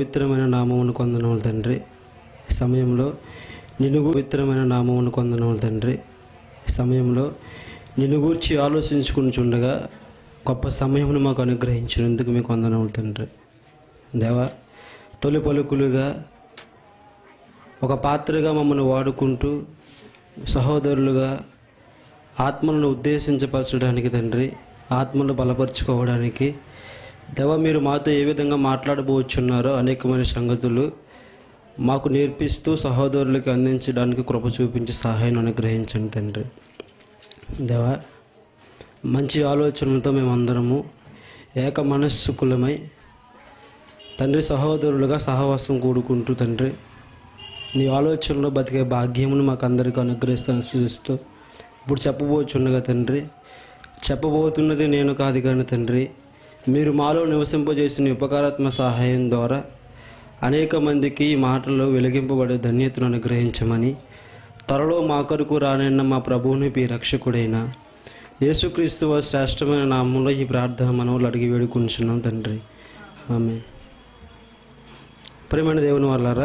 పవిత్రమైన నామమును కొందనములు తండ్రి ఈ సమయంలో నిన్ను పవిత్రమైన నామమును కొందనములు తండ్రి ఈ సమయంలో నిన్ను గూర్చి ఆలోచించుకుంటుండగా గొప్ప సమయమును మాకు అనుగ్రహించినందుకు మీకు వందనములు తండ్రి దేవా తొలి పలుకులుగా ఒక పాత్రగా మమ్మల్ని వాడుకుంటూ సహోదరులుగా ఆత్మలను ఉద్దేశించపరచడానికి తండ్రి ఆత్మను బలపరుచుకోవడానికి దేవ మీరు మాతో ఏ విధంగా మాట్లాడబోచున్నారో అనేకమైన సంగతులు మాకు నేర్పిస్తూ సహోదరులకు అందించడానికి కృప చూపించి సహాయం అనుగ్రహించండి తండ్రి దేవా మంచి ఆలోచనలతో మేమందరము ఏక మనస్సుకులమై తండ్రి సహోదరులుగా సహవాసం కూడుకుంటూ తండ్రి నీ ఆలోచనలో బతికే భాగ్యమును మాకు అందరికీ అనుగ్రహిస్తాను సూచిస్తూ ఇప్పుడు చెప్పబోచుండగా తండ్రి చెప్పబోతున్నది నేను కాదు కానీ తండ్రి మీరు మాలో నివసింపజేసిన ఈ ఉపకారాత్మ సహాయం ద్వారా అనేక మందికి ఈ మాటలు వెలిగింపబడే ధన్యతను అనుగ్రహించమని త్వరలో మా కొరకు రానన్న మా ప్రభువుని మీ రక్షకుడైన యేసుక్రీస్తు వారి శ్రేష్టమైన నామంలో ఈ ప్రార్థన మనవులు అడిగి వేడుకుంటున్నాం తండ్రి ఆమె ప్రేమైన దేవుని వాళ్ళారా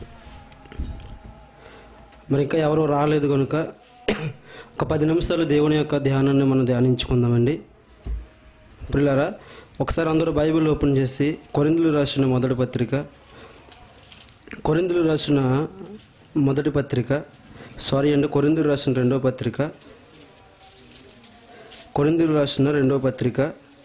మరి ఇంకా ఎవరో రాలేదు కనుక ఒక పది నిమిషాలు దేవుని యొక్క ధ్యానాన్ని మనం ధ్యానించుకుందామండి ప్రియులారా ఒకసారి అందరూ బైబిల్ ఓపెన్ చేసి కొరిందులు రాసిన మొదటి పత్రిక కొరిందులు రాసిన మొదటి పత్రిక సారీ అండి కొరిందులు రాసిన రెండో పత్రిక కొరిందులు రాసిన రెండో పత్రిక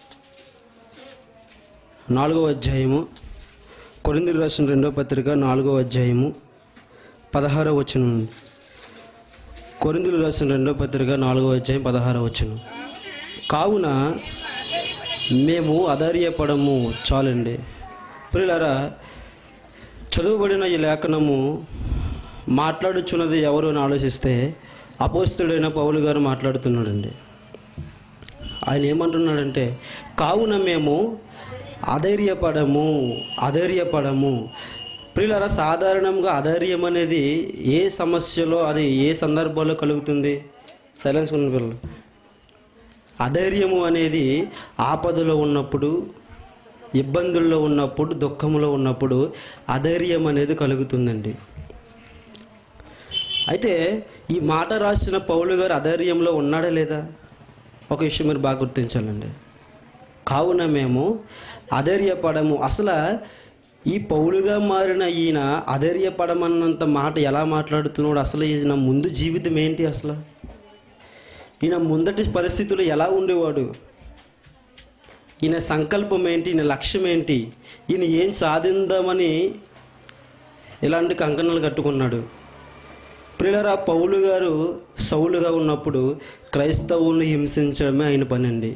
నాలుగవ అధ్యాయము కొరిందులు రాసిన రెండో పత్రిక నాలుగవ అధ్యాయము పదహారవ వచనం కొరిందులు రాసిన రెండో పత్రిక నాలుగవ అధ్యాయం పదహారవ వచనం కావున మేము అధైర్యపడము చాలండి ప్రియులారా చదువుబడిన ఈ లేఖనము మాట్లాడుచున్నది ఎవరు అని ఆలోచిస్తే అపోస్తుడైన పౌలు గారు మాట్లాడుతున్నాడండి ఆయన ఏమంటున్నాడంటే కావున మేము అధైర్యపడము అధైర్యపడము ప్రియులారా సాధారణంగా అధైర్యం అనేది ఏ సమస్యలో అది ఏ సందర్భంలో కలుగుతుంది సైలెన్స్ ఉన్న పిల్లలు అధైర్యము అనేది ఆపదలో ఉన్నప్పుడు ఇబ్బందుల్లో ఉన్నప్పుడు దుఃఖంలో ఉన్నప్పుడు అధైర్యం అనేది కలుగుతుందండి అయితే ఈ మాట రాసిన పౌలు గారు అధైర్యంలో ఉన్నాడా లేదా ఒక విషయం మీరు బాగా గుర్తించాలండి కావున మేము అధైర్యపడము అసలు ఈ పౌలుగా మారిన ఈయన అధైర్యపడమన్నంత మాట ఎలా మాట్లాడుతున్నాడు అసలు ఈయన ముందు జీవితం ఏంటి అసలు ఈయన ముందటి పరిస్థితులు ఎలా ఉండేవాడు ఈయన సంకల్పం ఏంటి ఈయన లక్ష్యం ఏంటి ఈయన ఏం సాధిందామని ఇలాంటి కంకణాలు కట్టుకున్నాడు ప్రియులరా పౌలు గారు సౌలుగా ఉన్నప్పుడు క్రైస్తవులను హింసించడమే ఆయన పని అండి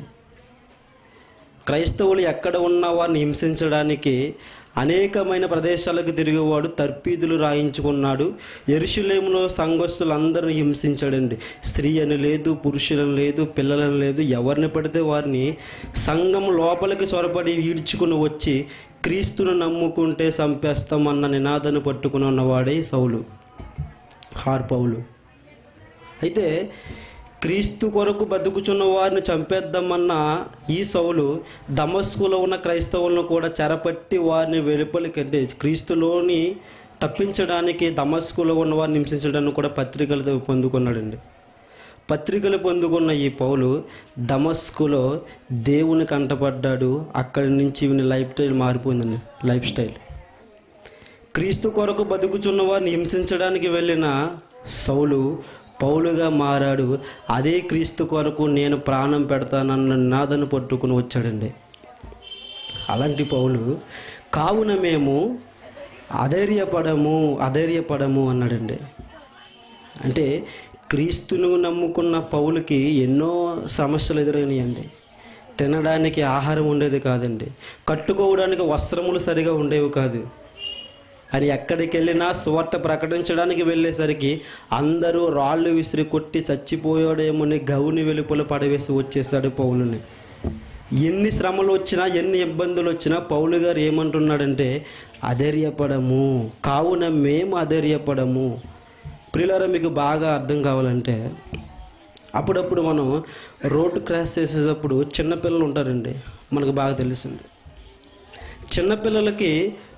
క్రైస్తవులు ఎక్కడ ఉన్న వారిని హింసించడానికి అనేకమైన ప్రదేశాలకు తిరిగేవాడు తర్పీదులు రాయించుకున్నాడు ఎరుషులేములో సంఘస్థులందరిని హింసించాడండి స్త్రీ అని లేదు పురుషులను లేదు పిల్లలను లేదు ఎవరిని పడితే వారిని సంఘం లోపలికి చొరబడి ఈడ్చుకుని వచ్చి క్రీస్తును నమ్ముకుంటే చంపేస్తామన్న నినాదాన్ని పట్టుకుని ఉన్నవాడే సౌలు హార్పౌలు అయితే క్రీస్తు కొరకు బతుకుచున్న వారిని చంపేద్దామన్న ఈ సౌలు దమస్కులో ఉన్న క్రైస్తవులను కూడా చెరపట్టి వారిని వెలుపలికి అంటే క్రీస్తులోని తప్పించడానికి దమస్కులో ఉన్న వారిని హింసించడానికి కూడా పత్రికలు పొందుకున్నాడండి పత్రికలు పొందుకున్న ఈ పౌలు దమస్కులో దేవుని కంటపడ్డాడు అక్కడి నుంచి ఈయన లైఫ్ స్టైల్ మారిపోయిందండి లైఫ్ స్టైల్ క్రీస్తు కొరకు బతుకుచున్న వారిని హింసించడానికి వెళ్ళిన సౌలు పౌలుగా మారాడు అదే క్రీస్తు కొరకు నేను ప్రాణం పెడతానన్న నాదను పట్టుకుని వచ్చాడండి అలాంటి పౌలు కావున మేము అధైర్యపడము అధైర్యపడము అన్నాడండి అంటే క్రీస్తును నమ్ముకున్న పౌలకి ఎన్నో సమస్యలు ఎదురైనాయండి తినడానికి ఆహారం ఉండేది కాదండి కట్టుకోవడానికి వస్త్రములు సరిగా ఉండేవి కాదు అని ఎక్కడికి వెళ్ళినా సువార్త ప్రకటించడానికి వెళ్ళేసరికి అందరూ రాళ్ళు విసిరి కొట్టి చచ్చిపోయాడేమోని గౌని వెలుపల పడవేసి వచ్చేసాడు పౌలుని ఎన్ని శ్రమలు వచ్చినా ఎన్ని ఇబ్బందులు వచ్చినా పౌలు గారు ఏమంటున్నాడంటే అధైర్యపడము కావున మేము అధైర్యపడము ప్రియులారా మీకు బాగా అర్థం కావాలంటే అప్పుడప్పుడు మనం రోడ్డు క్రాస్ చేసేటప్పుడు చిన్నపిల్లలు ఉంటారండి మనకు బాగా తెలుసండి చిన్నపిల్లలకి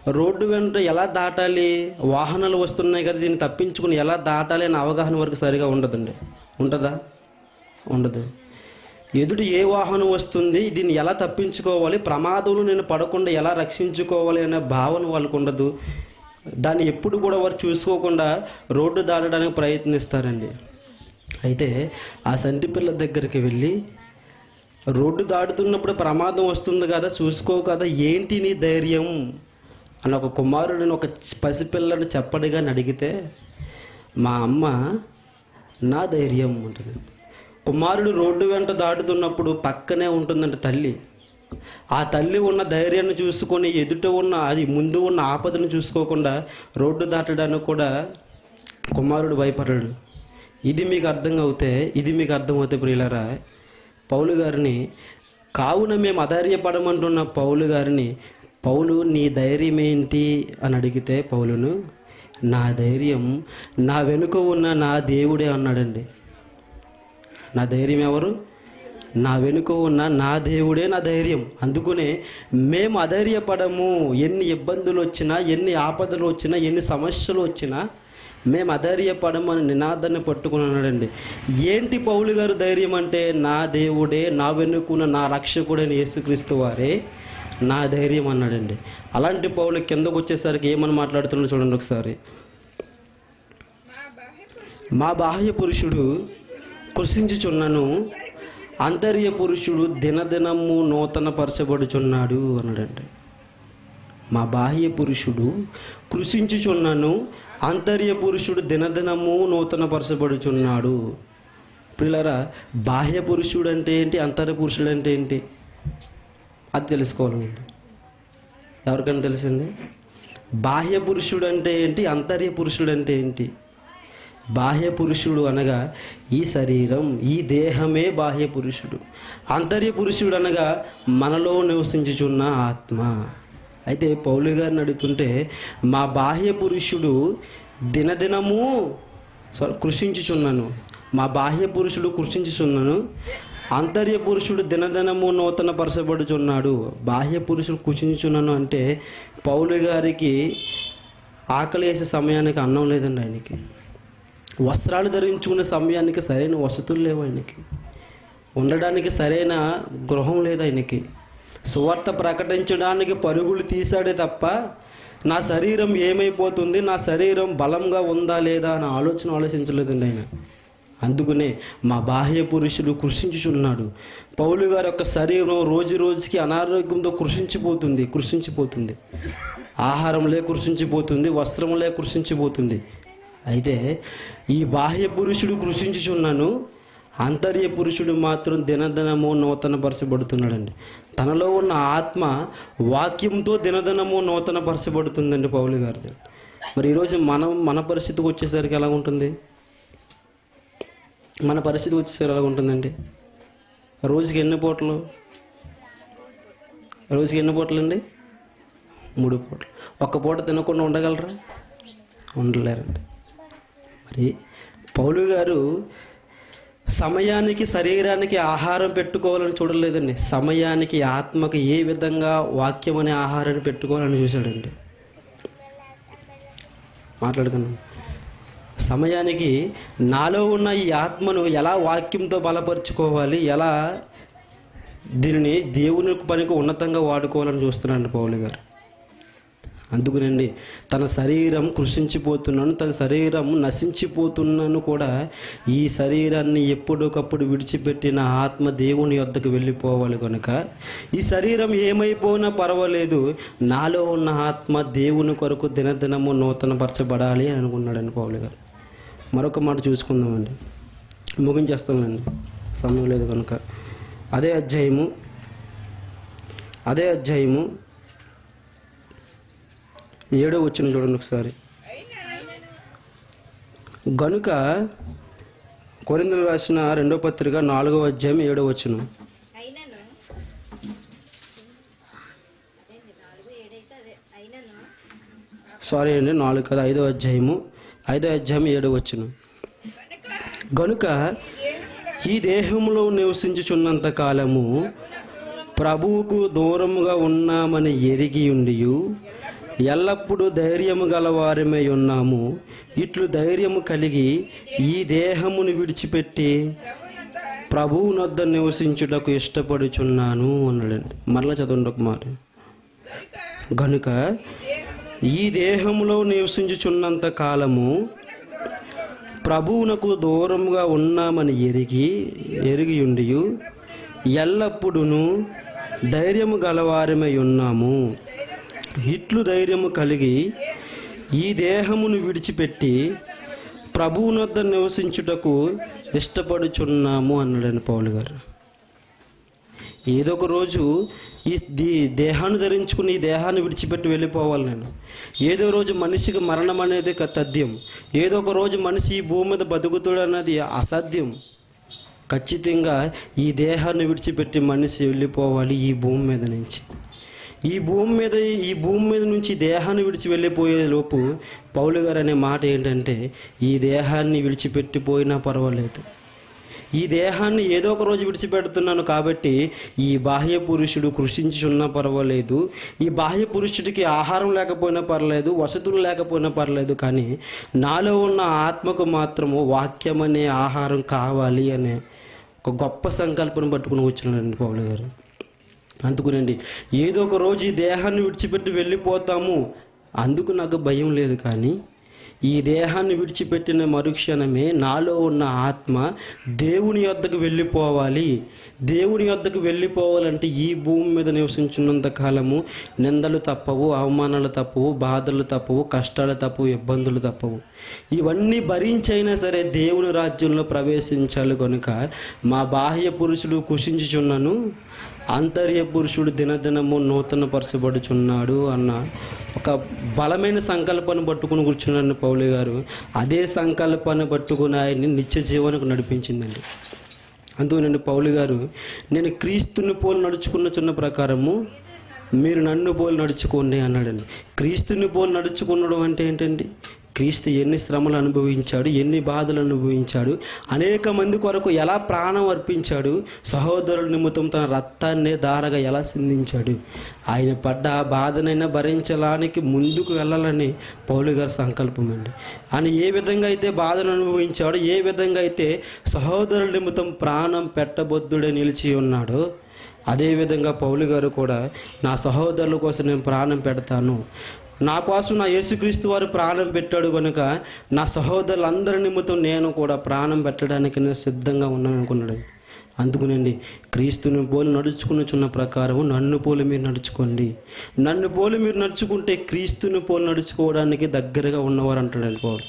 రోడ్డు వెంట ఎలా దాటాలి వాహనాలు వస్తున్నాయి కదా దీన్ని తప్పించుకుని ఎలా దాటాలి అనే అవగాహన వరకు సరిగా ఉండదండి ఉంటుందా ఉండదు ఎదుటి ఏ వాహనం వస్తుంది దీన్ని ఎలా తప్పించుకోవాలి ప్రమాదంలో నేను పడకుండా ఎలా రక్షించుకోవాలి అనే భావన వాళ్ళకు ఉండదు దాన్ని ఎప్పుడు కూడా వారు చూసుకోకుండా రోడ్డు దాటడానికి ప్రయత్నిస్తారండి అయితే ఆ సంటి పిల్ల దగ్గరికి వెళ్ళి రోడ్డు దాటుతున్నప్పుడు ప్రమాదం వస్తుంది కదా చూసుకో కదా ఏంటి నీ ధైర్యం అని ఒక కుమారుడిని ఒక పసిపిల్లని చెప్పడిగా అడిగితే మా అమ్మ నా ధైర్యం ఉంటుంది కుమారుడు రోడ్డు వెంట దాటుతున్నప్పుడు పక్కనే ఉంటుందంట తల్లి ఆ తల్లి ఉన్న ధైర్యాన్ని చూసుకొని ఎదుట ఉన్న అది ముందు ఉన్న ఆపదను చూసుకోకుండా రోడ్డు దాటడానికి కూడా కుమారుడు భయపడ్డాడు ఇది మీకు అర్థం అవుతే ఇది మీకు అర్థమవుతే ప్రియులరా పౌలు గారిని కావున మేము అధైర్యపడమంటున్న పౌలు గారిని పౌలు నీ ధైర్యం ఏంటి అని అడిగితే పౌలును నా ధైర్యం నా వెనుక ఉన్న నా దేవుడే అన్నాడండి నా ధైర్యం ఎవరు నా వెనుక ఉన్న నా దేవుడే నా ధైర్యం అందుకనే మేము అధైర్యపడము ఎన్ని ఇబ్బందులు వచ్చినా ఎన్ని ఆపదలు వచ్చినా ఎన్ని సమస్యలు వచ్చినా మేము అధైర్యపడము అని నినాదాన్ని పట్టుకుని అన్నాడండి ఏంటి పౌలు గారు ధైర్యం అంటే నా దేవుడే నా వెనుకున్న నా రక్షకుడైన యేసుక్రీస్తు వారే నా ధైర్యం అన్నాడండి అలాంటి పౌలు కిందకు వచ్చేసరికి ఏమని మాట్లాడుతున్నాడు చూడండి ఒకసారి మా బాహ్య పురుషుడు కృషించుచున్నను అంతర్య పురుషుడు దినదినము నూతన పరచబడుచున్నాడు అన్నాడండి మా బాహ్య పురుషుడు కృషించుచున్నను అంతర్య పురుషుడు దినదినము నూతన పరచబడుచున్నాడు పిల్లరా బాహ్య పురుషుడు అంటే ఏంటి అంతర్య పురుషుడు అంటే ఏంటి అది తెలుసుకోవాలి ముందు. ఎవరికైనా తెలుసండి బాహ్య పురుషుడు అంటే ఏంటి అంతర్య పురుషుడు అంటే ఏంటి బాహ్య పురుషుడు అనగా ఈ శరీరం ఈ దేహమే బాహ్య పురుషుడు అంతర్య పురుషుడు అనగా మనలో నివసించుచున్న ఆత్మ అయితే పౌలు గారిని అడుగుతుంటే మా బాహ్య పురుషుడు దినదినము సారీ కృషించుచున్నాను మా బాహ్య పురుషుడు కృషించుచున్నాను అంతర్య పురుషుడు దినదినము నూతన పరచబడుచున్నాడు బాహ్య పురుషుడు కృషించుచున్నాను అంటే పౌలు గారికి ఆకలి వేసే సమయానికి అన్నం లేదండి ఆయనకి వస్త్రాలు ధరించుకునే సమయానికి సరైన వసతులు లేవు ఆయనకి ఉండడానికి సరైన గృహం లేదు ఆయనకి సువార్త ప్రకటించడానికి పరుగులు తీశాడే తప్ప నా శరీరం ఏమైపోతుంది నా శరీరం బలంగా ఉందా లేదా అనే ఆలోచన ఆలోచించలేదండి ఆయన అందుకనే మా బాహ్య పురుషుడు కృషించుచున్నాడు పౌలు గారి యొక్క శరీరం రోజు రోజుకి అనారోగ్యంతో కృషించిపోతుంది కృషించిపోతుంది ఆహారంలే కృషించిపోతుంది వస్త్రంలే కృషించిపోతుంది అయితే ఈ బాహ్య పురుషుడు కృషించుచున్నాను అంతర్య పురుషుడు మాత్రం దినదినము నూతన పరచబడుతున్నాడండి తనలో ఉన్న ఆత్మ వాక్యంతో దినదినము నూతన పరచబడుతుందండి పౌలు గారిది మరి ఈరోజు మనం మన పరిస్థితికి వచ్చేసరికి ఎలా ఉంటుంది మన పరిస్థితి వచ్చేసరికి ఎలా ఉంటుందండి రోజుకి ఎన్ని పూటలు రోజుకి ఎన్ని పూటలు అండి మూడు పూటలు ఒక్క పూట తినకుండా ఉండగలరా ఉండలేరండి మరి పౌలు గారు సమయానికి శరీరానికి ఆహారం పెట్టుకోవాలని చూడలేదండి సమయానికి ఆత్మకి ఏ విధంగా వాక్యం అనే ఆహారాన్ని పెట్టుకోవాలని చూశాడండి మాట్లాడుకున్నాం సమయానికి నాలో ఉన్న ఈ ఆత్మను ఎలా వాక్యంతో బలపరుచుకోవాలి ఎలా దీనిని దేవుని పనికి ఉన్నతంగా వాడుకోవాలని చూస్తున్నాడు పౌలు గారు అందుకునండి తన శరీరం కృషించిపోతున్నాను తన శరీరం నశించిపోతున్నాను కూడా ఈ శరీరాన్ని ఎప్పటికప్పుడు విడిచిపెట్టిన ఆత్మ దేవుని యొద్దకు వెళ్ళిపోవాలి కనుక ఈ శరీరం ఏమైపోయినా పర్వాలేదు నాలో ఉన్న ఆత్మ దేవుని కొరకు దినదినము నూతనపరచబడాలి అని అనుకున్నాడండి పౌలు గారు మరొక మాట చూసుకుందామండి ముగించేస్తామండి సమయం లేదు కనుక అదే అధ్యాయము అదే అధ్యాయము ఏడో వచ్చిన చూడండి ఒకసారి గనుక కొరిందులు రాసిన రెండో పత్రిక నాలుగో అధ్యాయం ఏడో వచ్చిన అయినను అదేంటి నాలుగు ఏడైతే అదే అయినను సారీ అండి నాలుగు కదా ఐదో అధ్యాయము ఐదో అధ్యాయం ఏడో వచ్చిన గనుక ఈ దేహంలో నివసించుచున్నంత కాలము ప్రభువుకు దూరముగా ఉన్నామని ఎరిగి ఉండి ఎల్లప్పుడూ ధైర్యము గలవారమై ఉన్నాము ఇట్లు ధైర్యము కలిగి ఈ దేహమును విడిచిపెట్టి ప్రభువునొద్ద నివసించుటకు ఇష్టపడుచున్నాను అన్నాడండి మరలా చదవండి ఒక మాట గనుక ఈ దేహములో నివసించుచున్నంత కాలము ప్రభువునకు దూరంగా ఉన్నామని ఎరిగి ఎరిగి ఉండి ఎల్లప్పుడూ ధైర్యము గలవారమై ఉన్నాము ఇట్లు ధైర్యము కలిగి ఈ దేహమును విడిచిపెట్టి ప్రభువునొద్ద నివసించుటకు ఇష్టపడుచున్నాము అన్నాడని పౌలు గారు ఏదో ఒక రోజు ఈ దీ దేహాన్ని ధరించుకుని ఈ దేహాన్ని విడిచిపెట్టి వెళ్ళిపోవాలి నేను ఏదో రోజు మనిషికి మరణం అనేది ఒక తథ్యం ఏదో ఒక రోజు మనిషి ఈ భూమి మీద బతుకుతాడు అన్నది అసాధ్యం ఖచ్చితంగా ఈ దేహాన్ని విడిచిపెట్టి మనిషి వెళ్ళిపోవాలి ఈ భూమి మీద నుంచి ఈ భూమి మీద ఈ భూమి మీద నుంచి ఈ దేహాన్ని విడిచి వెళ్ళిపోయే లోపు పౌలు గారు అనే మాట ఏంటంటే ఈ దేహాన్ని విడిచిపెట్టిపోయినా పర్వాలేదు ఈ దేహాన్ని ఏదో ఒక రోజు విడిచిపెడుతున్నాను కాబట్టి ఈ బాహ్య పురుషుడు కృషించున్నా పర్వాలేదు ఈ బాహ్య పురుషుడికి ఆహారం లేకపోయినా పర్లేదు వసతులు లేకపోయినా పర్లేదు కానీ నాలో ఉన్న ఆత్మకు మాత్రము వాక్యం అనే ఆహారం కావాలి అనే ఒక గొప్ప సంకల్పన పట్టుకుని వచ్చినాడండి పౌలు గారు అందుకునండి ఏదో ఒక రోజు ఈ దేహాన్ని విడిచిపెట్టి వెళ్ళిపోతాము అందుకు నాకు భయం లేదు కానీ ఈ దేహాన్ని విడిచిపెట్టిన మరుక్షణమే నాలో ఉన్న ఆత్మ దేవుని యొద్దకు వెళ్ళిపోవాలి దేవుని యొద్దకు వెళ్ళిపోవాలంటే ఈ భూమి మీద నివసించున్నంత కాలము నిందలు తప్పవు అవమానాలు తప్పవు బాధలు తప్పవు కష్టాలు తప్పవు ఇబ్బందులు తప్పవు ఇవన్నీ భరించైనా సరే దేవుని రాజ్యంలో ప్రవేశించాలి కనుక మా బాహ్య పురుషుడు కుషించుచున్నాను ఆంతర్య పురుషుడు దినదినము నూతన పరచబడుచున్నాడు అన్న ఒక బలమైన సంకల్పాన్ని పట్టుకుని కూర్చున్నాడు పౌలి గారు అదే సంకల్పాన్ని పట్టుకుని ఆయన్ని నిత్య జీవనకు నడిపించిందండి అందుకనండి పౌలు గారు నేను క్రీస్తుని పోలు నడుచుకున్న చిన్న ప్రకారము మీరు నన్ను పోలు నడుచుకోండి అన్నాడండి క్రీస్తుని పోలు నడుచుకునడం అంటే ఏంటండి క్రీస్తు ఎన్ని శ్రమలు అనుభవించాడు ఎన్ని బాధలు అనుభవించాడు అనేక మంది కొరకు ఎలా ప్రాణం అర్పించాడు సహోదరుల నిమిత్తం తన రక్తాన్ని దారగా ఎలా సిందించాడు ఆయన పడ్డ ఆ బాధనైనా భరించడానికి ముందుకు వెళ్ళాలని పౌలు గారి సంకల్పం అండి ఆయన ఏ విధంగా అయితే బాధను అనుభవించాడో ఏ విధంగా అయితే సహోదరుల నిమిత్తం ప్రాణం పెట్టబొద్దుడే నిలిచి ఉన్నాడో అదేవిధంగా పౌలు గారు కూడా నా సహోదరుల కోసం నేను ప్రాణం పెడతాను నా కోసం నా యేసుక్రీస్తు వారు ప్రాణం పెట్టాడు కనుక నా సహోదరులందరి నిమిత్తం నేను కూడా ప్రాణం పెట్టడానికి నేను సిద్ధంగా ఉన్నాను అనుకున్నాడు అందుకునండి క్రీస్తుని పోలి నడుచుకునిచున్న ప్రకారం నన్ను పోలి మీరు నడుచుకోండి నన్ను పోలి మీరు నడుచుకుంటే క్రీస్తుని పోలి నడుచుకోవడానికి దగ్గరగా ఉన్నవారు అంటాడండి పౌలు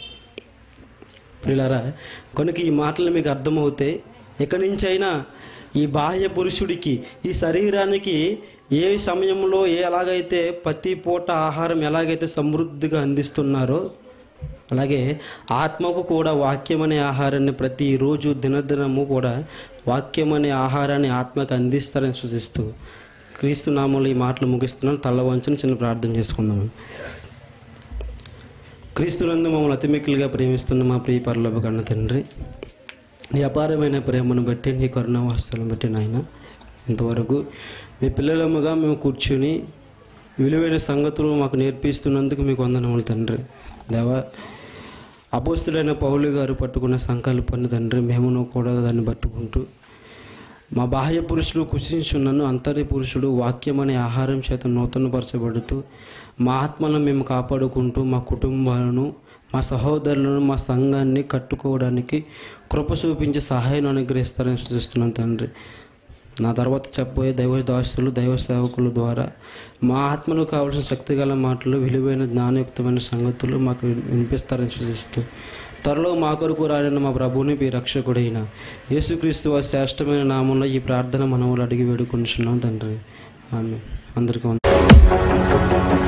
ప్రిలారా కనుక ఈ మాటలు మీకు అర్థమవుతే ఇక్కడి నుంచైనా ఈ బాహ్య పురుషుడికి ఈ శరీరానికి ఏ సమయంలో ఏ ఎలాగైతే ప్రతి పూట ఆహారం ఎలాగైతే సమృద్ధిగా అందిస్తున్నారో అలాగే ఆత్మకు కూడా వాక్యం అనే ఆహారాన్ని ప్రతిరోజు దినదినము కూడా వాక్యం అనే ఆహారాన్ని ఆత్మకు అందిస్తారని సూచిస్తూ క్రీస్తు నామంలో ఈ మాటలు ముగిస్తున్నాను తల్ల వంచుని చిన్న ప్రార్థన చేసుకుందాము క్రీస్తునందు మమ్మల్ని అతిమిక్కులుగా ప్రేమిస్తున్న మా ప్రియ పరలోక కన్న తండ్రి నీ అపారమైన ప్రేమను బట్టి నీ కరుణ వాస్తలను బట్టి నాయన ఇంతవరకు మీ పిల్లలముగా మేము కూర్చుని విలువైన సంగతులు మాకు నేర్పిస్తున్నందుకు మీకు వందనములు తండ్రి దేవా అపోస్తుడైన పౌలు గారు పట్టుకున్న సంకల్పాన్ని తండ్రి మేమును కూడా దాన్ని పట్టుకుంటూ మా బాహ్య పురుషుడు కుషించున్నాను అంతర్య పురుషుడు వాక్యం అనే ఆహారం చేత నూతనపరచబడుతూ మా ఆత్మను మేము కాపాడుకుంటూ మా కుటుంబాలను మా సహోదరులను మా సంఘాన్ని కట్టుకోవడానికి కృప చూపించి సహాయం అనుగ్రహిస్తారని సూచిస్తున్నాను తండ్రి నా తర్వాత చెప్పబోయే దైవ దాసులు దైవ సేవకుల ద్వారా మా ఆత్మలో కావలసిన శక్తిగల మాటలు విలువైన జ్ఞానయుక్తమైన సంగతులు మాకు వినిపిస్తారని సూచిస్తూ త్వరలో మా కొరకు రాలిన మా ప్రభువుని మీ రక్షకుడైన యేసుక్రీస్తు వారి శ్రేష్టమైన నామంలో ఈ ప్రార్థన మనవులు అడిగి వేడుకుంటున్నాం తండ్రి ఆమె అందరికీ వందనాలు.